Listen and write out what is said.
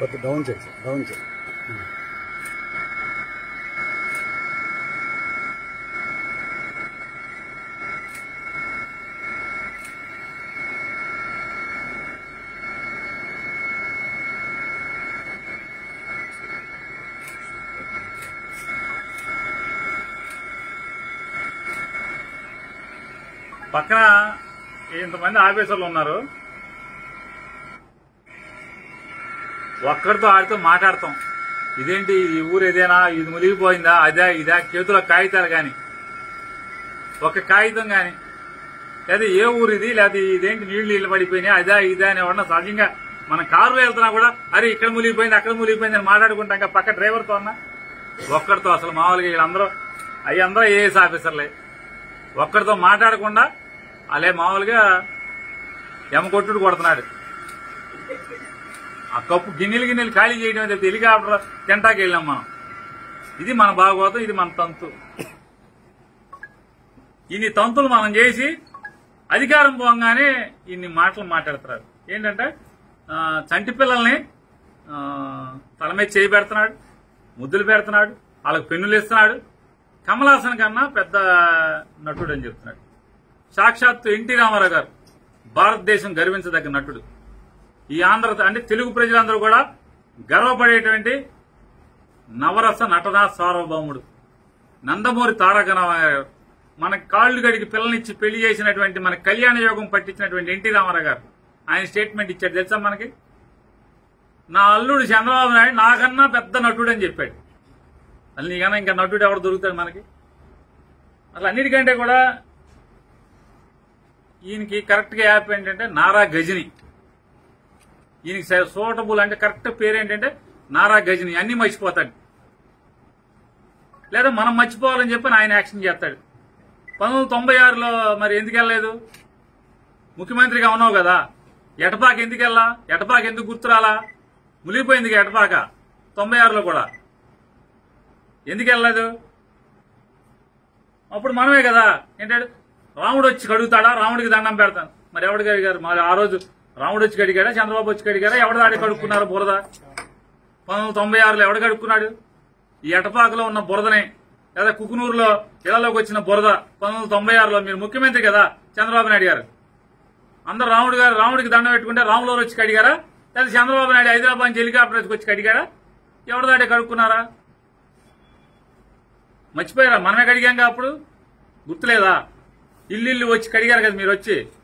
కొద్ది డౌన్ చేయి sir, down చేయి పక్కన ఇంతమంది ఆఫీసర్లు ఉన్నారు ఒక్కడితో ఆడితో మాట్లాడతాం ఇదేంటి ఈ ఊరు ఏదైనా ఇది మునిగిపోయిందా అదే ఇదా చేతుల కాగితాలు గాని ఒక కాగితం గాని లేదా ఏ ఊరు ఇది లేదా ఇదేంటి నీళ్లు నీళ్ళు పడిపోయినాయి అదా ఇదా అని ఎవరన్నా సహజంగా మన కారులో వెళ్తున్నా కూడా అరే ఇక్కడ మునిగిపోయింది అక్కడ మునిగిపోయింది అని మాట్లాడుకుంటాం ఇంకా పక్క డ్రైవర్తో అన్నా ఒక్కడితో అసలు మామూలుగా వీళ్ళందరూ అవి అందరూ ఏఎస్ ఆఫీసర్లే ఒక్కడితో మాట్లాడకుండా అలే మామూలుగా ఎమకొట్టుడు కొడుతున్నాడు ఆ కప్పు గిన్నెలు గిన్నెలు ఖాళీ చేయడం అయితే హెలికాప్టర్ తింటాకి వెళ్ళాం మనం ఇది మన భాగవతం ఇది మన తంతు ఇన్ని తంతులు మనం చేసి అధికారం పోగానే ఇన్ని మాటలు మాట్లాడుతున్నారు ఏంటంటే ఆ, చంటి పిల్లల్ని ఆ, తల మీద చేయి పెడుతున్నాడు ముద్దులు పెడుతున్నాడు వాళ్ళకి పెన్నులు ఇస్తున్నాడు కమలాసన్ కన్నా పెద్ద నటుడు అని చెప్తున్నాడు సాక్షాత్తు ఎన్టీ రామారావు గారు భారతదేశం గర్వించదగ్గ నటుడు ఈ ఆంధ్ర అంటే తెలుగు ప్రజలందరూ కూడా గర్వపడేటువంటి నవరస నటనా సార్వభౌముడు నందమూరి తారక రామారావు గారు మన కాళ్ళు గడికి పిల్లనిచ్చి పెళ్లి చేసినటువంటి మన కళ్యాణ యోగం పట్టించినటువంటి ఎన్టీ రామారావు గారు ఆయన స్టేట్మెంట్ ఇచ్చాడు తెలుసా మనకి నా అల్లుడు చంద్రబాబు నాయుడు నాకన్నా పెద్ద నటుడు అని చెప్పాడు అసలు నీకన్నా ఇంకా నటుడు ఎవరు దొరుకుతాడు మనకి అసలు అన్నిటికంటే కూడా ఈయనకి కరెక్ట్ గా యాప్ ఏంటంటే నారా గజని ఈయనకి సూటబుల్ అంటే కరెక్ట్ పేరు ఏంటంటే నారా గజని అన్ని మర్చిపోతాడు లేదా మనం మర్చిపోవాలని చెప్పి ఆయన యాక్షన్ చేస్తాడు పంతొమ్మిది తొంభై ఆరులో మరి ఎందుకు వెళ్ళలేదు ముఖ్యమంత్రిగా ఉన్నావు కదా ఎటపాక ఎందుకు వెళ్ళా ఎటపాక ఎందుకు గుర్తురాలా మునిగిపోయింది ఇక ఎటపాక తొంభై ఆరులో కూడా ఎందుకు వెళ్ళలేదు అప్పుడు మనమే కదా ఏంటంటే రాముడు వచ్చి కడుగుతాడా రాముడికి దండం పెడతాను మరి ఎవడు కడిగారు మరి ఆ రోజు రాముడు వచ్చి కడిగాడా చంద్రబాబు వచ్చి కడిగారా ఎవడు దాడి కడుక్కున్నారు బురద పంతొమ్మిది తొంభై ఆరులో ఎవడు కడుక్కున్నాడు ఈ ఎటపాకలో ఉన్న బురదనే లేదా కుకునూరులో ఇళ్లలోకి వచ్చిన బురద పంతొమ్మిది తొంభై ఆరులో మీరు ముఖ్యమంత్రి కదా చంద్రబాబు నాయుడు గారు అందరు రాముడు గారు రాముడికి దండం పెట్టుకుంటే రాములు వచ్చి కడిగారా లేదా చంద్రబాబు నాయుడు హైదరాబాద్ నుంచి హెలికాప్టర్ వచ్చి కడిగారా ఎవడు దాడి కడుక్కున్నారా మర్చిపోయారా మనమే కడిగాం అప్పుడు గుర్తులేదా ఇల్లు ఇల్లు వచ్చి కడిగారు కదా మీరు వచ్చి